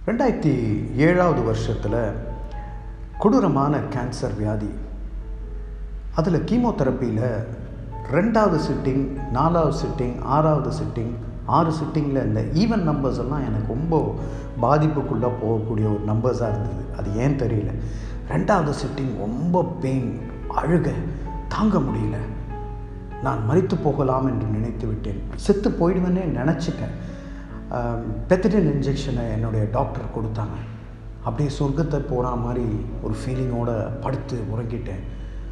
ரெண்டாயிரத்தி ஏழாவது வருஷத்தில் கொடூரமான கேன்சர் வியாதி அதில் கீமோதெரப்பியில் ரெண்டாவது சிட்டிங் நாலாவது சிட்டிங் ஆறாவது சிட்டிங் ஆறு சிட்டிங்கில் இந்த ஈவன் நம்பர்ஸ் எல்லாம் எனக்கு ரொம்ப பாதிப்புக்குள்ளே போகக்கூடிய ஒரு நம்பர்ஸாக இருந்தது அது ஏன் தெரியல ரெண்டாவது சிட்டிங் ரொம்ப பெயின் அழுக தாங்க முடியல நான் மறித்து போகலாம் என்று நினைத்து விட்டேன் செத்து போயிடுவேன்னே நினச்சிட்டேன் பெத்தடின் இன்ஜெக்ஷனை என்னுடைய டாக்டர் கொடுத்தாங்க அப்படியே சொர்க்கத்தை போகிற மாதிரி ஒரு ஃபீலிங்கோடு படுத்து உறங்கிட்டேன்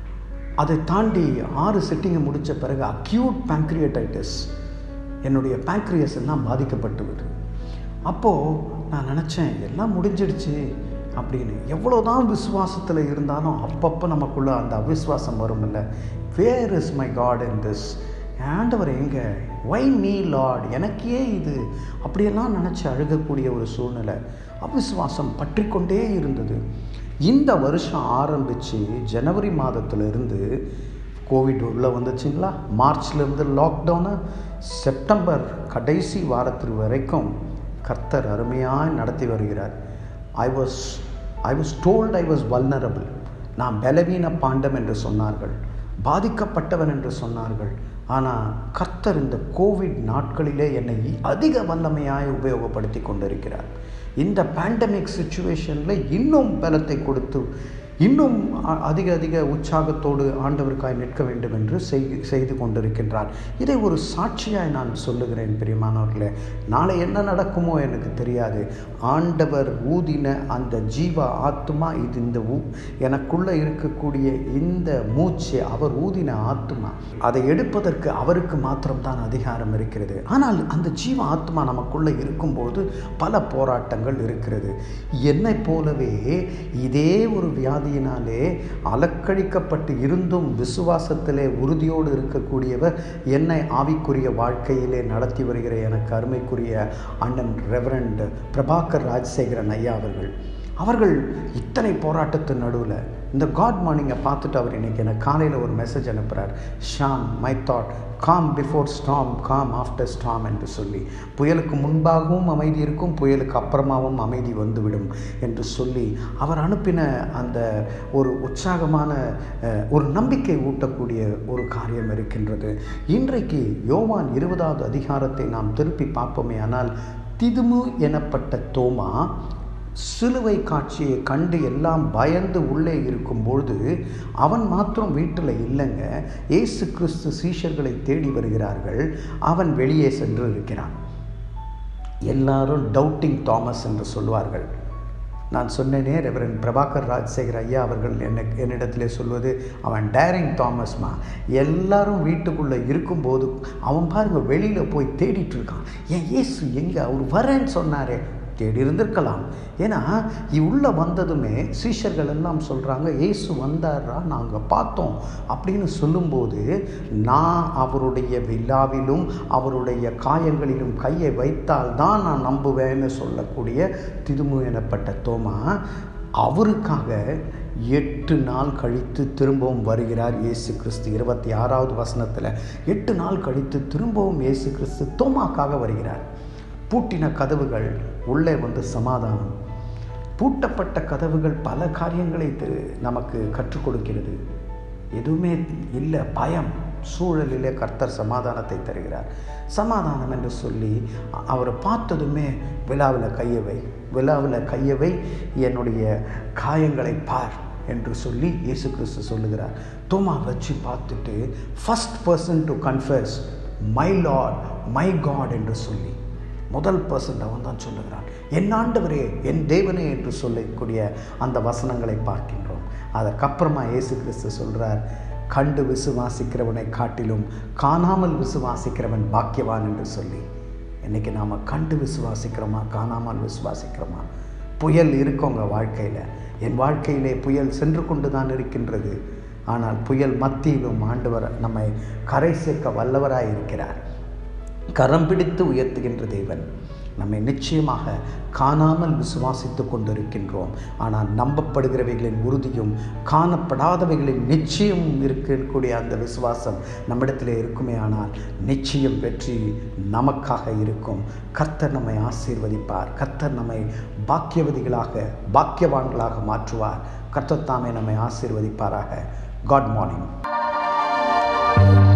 அதை தாண்டி ஆறு செட்டிங்கை முடித்த பிறகு அக்யூட் பேங்க்ரியடைட்டிஸ் என்னுடைய பேங்க்ரியஸ் எல்லாம் பாதிக்கப்பட்டு விட்டு அப்போது நான் நினச்சேன் எல்லாம் முடிஞ்சிடுச்சு அப்படின்னு எவ்வளோதான் விசுவாசத்தில் இருந்தாலும் அப்பப்போ நமக்குள்ளே அந்த அவிஸ்வாசம் வரும்ல where is my God in this ஆண்டவர் எங்கே ஒய் மீ லார்ட் எனக்கே இது அப்படியெல்லாம் நினச்சி அழுகக்கூடிய ஒரு சூழ்நிலை அவிஸ்வாசம் பற்றி கொண்டே இருந்தது இந்த வருஷம் ஆரம்பித்து ஜனவரி மாதத்திலிருந்து கோவிட் உள்ளே வந்துச்சுங்களா மார்ச்லேருந்து லாக்டவுனு செப்டம்பர் கடைசி வாரத்தில் வரைக்கும் கர்த்தர் அருமையாக நடத்தி வருகிறார் I was I was told I was vulnerable நான் பலவீன பாண்டம் என்று சொன்னார்கள் பாதிக்கப்பட்டவன் என்று சொன்னார்கள் ஆனால் கர்த்தர் இந்த கோவிட் நாட்களிலே என்னை அதிக வல்லமையாய் உபயோகப்படுத்தி கொண்டிருக்கிறார் இந்த பேண்டமிக் சுச்சுவேஷனில் இன்னும் பலத்தை கொடுத்து இன்னும் அதிக அதிக உற்சாகத்தோடு ஆண்டவருக்காய் நிற்க வேண்டும் என்று செய்து கொண்டிருக்கின்றார் இதை ஒரு சாட்சியாய் நான் சொல்லுகிறேன் பிரியமானவர்களே நாளை என்ன நடக்குமோ எனக்கு தெரியாது ஆண்டவர் ஊதின அந்த ஜீவ ஆத்மா இது இந்த ஊ எனக்குள்ளே இருக்கக்கூடிய இந்த மூச்சு அவர் ஊதின ஆத்மா அதை எடுப்பதற்கு அவருக்கு மாத்திரம்தான் அதிகாரம் இருக்கிறது ஆனால் அந்த ஜீவ ஆத்மா நமக்குள்ளே இருக்கும்போது பல போராட்டங்கள் இருக்கிறது என்னை போலவே இதே ஒரு வியாதி வியாதியினாலே அலக்கழிக்கப்பட்டு இருந்தும் விசுவாசத்திலே உறுதியோடு இருக்கக்கூடியவர் என்னை ஆவிக்குரிய வாழ்க்கையிலே நடத்தி வருகிற எனக்கு அருமைக்குரிய அண்ணன் ரெவரண்ட் பிரபாகர் ராஜசேகரன் ஐயா அவர்கள் அவர்கள் இத்தனை போராட்டத்தின் நடுவில் இந்த காட் மார்னிங்கை பார்த்துட்டு அவர் இன்றைக்கி எனக்கு காலையில் ஒரு மெசேஜ் அனுப்புகிறார் ஷாம் my thought calm before storm calm after storm என்று சொல்லி புயலுக்கு முன்பாகவும் அமைதி இருக்கும் புயலுக்கு அப்புறமாகவும் அமைதி வந்துவிடும் என்று சொல்லி அவர் அனுப்பின அந்த ஒரு உற்சாகமான ஒரு நம்பிக்கை ஊட்டக்கூடிய ஒரு காரியம் இருக்கின்றது இன்றைக்கு யோவான் இருபதாவது அதிகாரத்தை நாம் திருப்பி பார்ப்போமே ஆனால் திதுமு எனப்பட்ட தோமா சிலுவை காட்சியை கண்டு எல்லாம் பயந்து உள்ளே இருக்கும்பொழுது அவன் மாத்திரம் வீட்டில் இல்லைங்க ஏசு கிறிஸ்து சீஷர்களை தேடி வருகிறார்கள் அவன் வெளியே சென்று இருக்கிறான் எல்லாரும் டவுட்டிங் தாமஸ் என்று சொல்வார்கள் நான் சொன்னேனே ரெவரன் பிரபாகர் ராஜசேகர் ஐயா அவர்கள் என்ன என்னிடத்திலே சொல்வது அவன் டேரிங் தாமஸ்மா எல்லாரும் வீட்டுக்குள்ளே இருக்கும்போது அவன் பாருங்க வெளியில் போய் தேடிட்டு இருக்கான் ஏன் ஏசு எங்கே அவர் வரேன்னு சொன்னாரே தேடி இருந்திருக்கலாம் ஏன்னா உள்ளே வந்ததுமே சீஷர்கள் எல்லாம் சொல்கிறாங்க ஏசு வந்தாரா நாங்கள் பார்த்தோம் அப்படின்னு சொல்லும்போது நான் அவருடைய விழாவிலும் அவருடைய காயங்களிலும் கையை வைத்தால் தான் நான் நம்புவேன்னு சொல்லக்கூடிய திதுமு எனப்பட்ட தோமா அவருக்காக எட்டு நாள் கழித்து திரும்பவும் வருகிறார் இயேசு கிறிஸ்து இருபத்தி ஆறாவது வசனத்தில் எட்டு நாள் கழித்து திரும்பவும் இயேசு கிறிஸ்து தோமாக்காக வருகிறார் பூட்டின கதவுகள் உள்ளே வந்து சமாதானம் பூட்டப்பட்ட கதவுகள் பல காரியங்களை நமக்கு கற்றுக் கொடுக்கிறது எதுவுமே இல்லை பயம் சூழலிலே கர்த்தர் சமாதானத்தை தருகிறார் சமாதானம் என்று சொல்லி அவரை பார்த்ததுமே விழாவில் கையவை விழாவில் கையவை என்னுடைய காயங்களை பார் என்று சொல்லி இயேசு கிறிஸ்து சொல்லுகிறார் தோமா வச்சு பார்த்துட்டு first person to confess my Lord my God என்று சொல்லி முதல் பர்சன்ட் அவன் தான் சொல்லுகிறான் என் ஆண்டவரே என் தேவனே என்று சொல்லக்கூடிய அந்த வசனங்களை பார்க்கின்றோம் அதற்கப்புறமா இயேசு கிறிஸ்து சொல்கிறார் கண்டு விசுவாசிக்கிறவனை காட்டிலும் காணாமல் விசுவாசிக்கிறவன் பாக்கியவான் என்று சொல்லி இன்றைக்கி நாம் கண்டு விசுவாசிக்கிறோமா காணாமல் விசுவாசிக்கிறோமா புயல் இருக்கோங்க வாழ்க்கையில் என் வாழ்க்கையிலே புயல் சென்று கொண்டு தான் இருக்கின்றது ஆனால் புயல் மத்தியிலும் ஆண்டவர் நம்மை கரை சேர்க்க வல்லவராய் இருக்கிறார் கரம் பிடித்து உயர்த்துகின்ற தேவன் நம்மை நிச்சயமாக காணாமல் விசுவாசித்து கொண்டிருக்கின்றோம் ஆனால் நம்பப்படுகிறவைகளின் உறுதியும் காணப்படாதவைகளின் நிச்சயமும் இருக்கக்கூடிய அந்த விசுவாசம் நம்மிடத்தில் இருக்குமே ஆனால் நிச்சயம் வெற்றி நமக்காக இருக்கும் கர்த்தர் நம்மை ஆசீர்வதிப்பார் கர்த்தர் நம்மை பாக்கியவதிகளாக பாக்கியவான்களாக மாற்றுவார் கர்த்தர் தாமே நம்மை ஆசீர்வதிப்பாராக காட் மார்னிங்